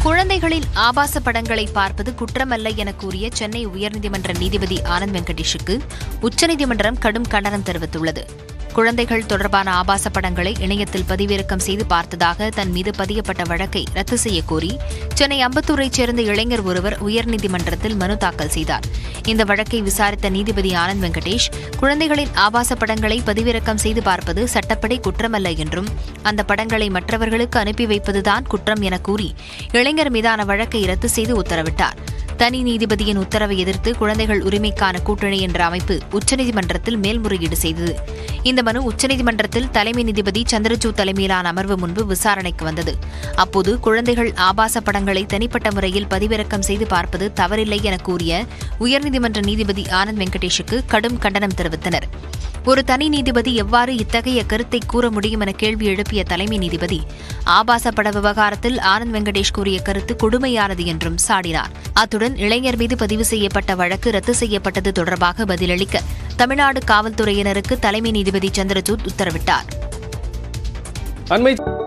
குழந்தைகளின் ஆபாச படங்களை பார்ப்பது குற்றமல்ல என கூறிய சென்னை உயர்நீதிமன்ற நீதிபதி ஆனந்த் வெங்கடேஷுக்கு உச்சநீதிமன்றம் கடும் கண்டனம் தெரிவித்துள்ளது குழந்தைகள் தொடர்பான ஆபாச படங்களை இணையத்தில் பதிவிறக்கம் செய்து பார்த்ததாக தன் மீது பதியப்பட்ட வழக்கை ரத்து செய்யக் கோரி சென்னை அம்பத்தூரைச் சேர்ந்த இளைஞர் ஒருவர் உயர்நீதிமன்றத்தில் மனு தாக்கல் செய்தார் இந்த வழக்கை விசாரித்த நீதிபதி ஆனந்த் வெங்கடேஷ் குழந்தைகளின் ஆபாச படங்களை பதிவிறக்கம் செய்து பார்ப்பது சட்டப்படி குற்றமல்ல என்றும் அந்த படங்களை மற்றவர்களுக்கு அனுப்பி வைப்பதுதான் குற்றம் என கூறி இளைஞர் மீதான வழக்கை ரத்து செய்து உத்தரவிட்டார் தனி நீதிபதியின் உத்தரவை எதிர்த்து குழந்தைகள் உரிமைக்கான கூட்டணி என்ற அமைப்பு உச்சநீதிமன்றத்தில் மேல்முறையீடு செய்தது இந்த மனு உச்சநீதிமன்றத்தில் தலைமை நீதிபதி சந்திரசூட் தலைமையிலான அமர்வு முன்பு விசாரணைக்கு வந்தது அப்போது குழந்தைகள் ஆபாச படங்களை தனிப்பட்ட முறையில் பதிவிறக்கம் செய்து பார்ப்பது தவறில்லை என கூறிய உயர்நீதிமன்ற நீதிபதி ஆனந்த் வெங்கடேஷுக்கு கடும் கண்டனம் தெரிவித்தனர் ஒரு தனி நீதிபதி எவ்வாறு இத்தகைய கருத்தை கூற முடியும் என கேள்வி எழுப்பிய தலைமை நீதிபதி ஆபாச பட விவகாரத்தில் ஆனந்த் வெங்கடேஷ் கூறிய கருத்து கொடுமையானது என்றும் சாடினார் அத்துடன் இளைஞர் மீது பதிவு செய்யப்பட்ட வழக்கு ரத்து செய்யப்பட்டது தொடர்பாக பதிலளிக்க தமிழ்நாடு காவல்துறையினருக்கு தலைமை நீதிபதி சந்திரசூட் உத்தரவிட்டார் அண்மை